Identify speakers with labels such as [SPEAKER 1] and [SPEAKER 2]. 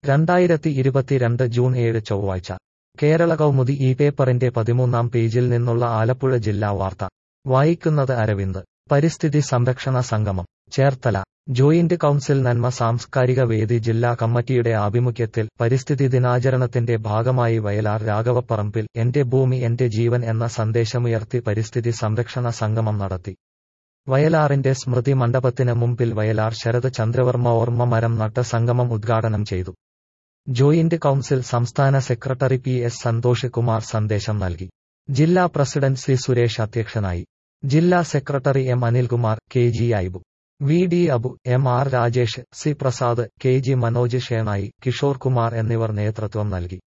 [SPEAKER 1] രണ്ടായിരത്തി ഇരുപത്തിരണ്ട് ജൂൺ ഏഴ് ചൊവ്വാഴ്ച കേരള കൗമുദി ഈ പേപ്പറിന്റെ പതിമൂന്നാം പേജിൽ നിന്നുള്ള ആലപ്പുഴ ജില്ലാ വാർത്ത വായിക്കുന്നത് അരവിന്ദ് പരിസ്ഥിതി സംരക്ഷണ സംഗമം ചേർത്തല ജോയിന്റ് കൗൺസിൽ നന്മ സാംസ്കാരിക വേദി ജില്ലാ കമ്മിറ്റിയുടെ ആഭിമുഖ്യത്തിൽ പരിസ്ഥിതി ദിനാചരണത്തിന്റെ ഭാഗമായി വയലാർ രാഘവപ്പറമ്പിൽ എന്റെ ഭൂമി എന്റെ ജീവൻ എന്ന സന്ദേശമുയർത്തി പരിസ്ഥിതി സംരക്ഷണ സംഗമം നടത്തി വയലാറിന്റെ സ്മൃതി മണ്ഡപത്തിന് മുമ്പിൽ വയലാർ ശരത് ചന്ദ്രവർമ്മ ഓർമ്മ മരം നട്ട സംഗമം ഉദ്ഘാടനം ചെയ്തു ജോയിന്റ് കൗൺസിൽ സംസ്ഥാന secretary P S Santhosh Kumar സന്ദേശം നൽകി ജില്ലാ പ്രസിഡന്റ് സി സുരേഷ് അധ്യക്ഷനായി ജില്ലാ secretary M Anilkumar K G Aibu V D Abu M R Rajesh C Prasad K G Manoj Shenoy Kishore Kumar എന്നിവർ നേതൃത്വം നൽകി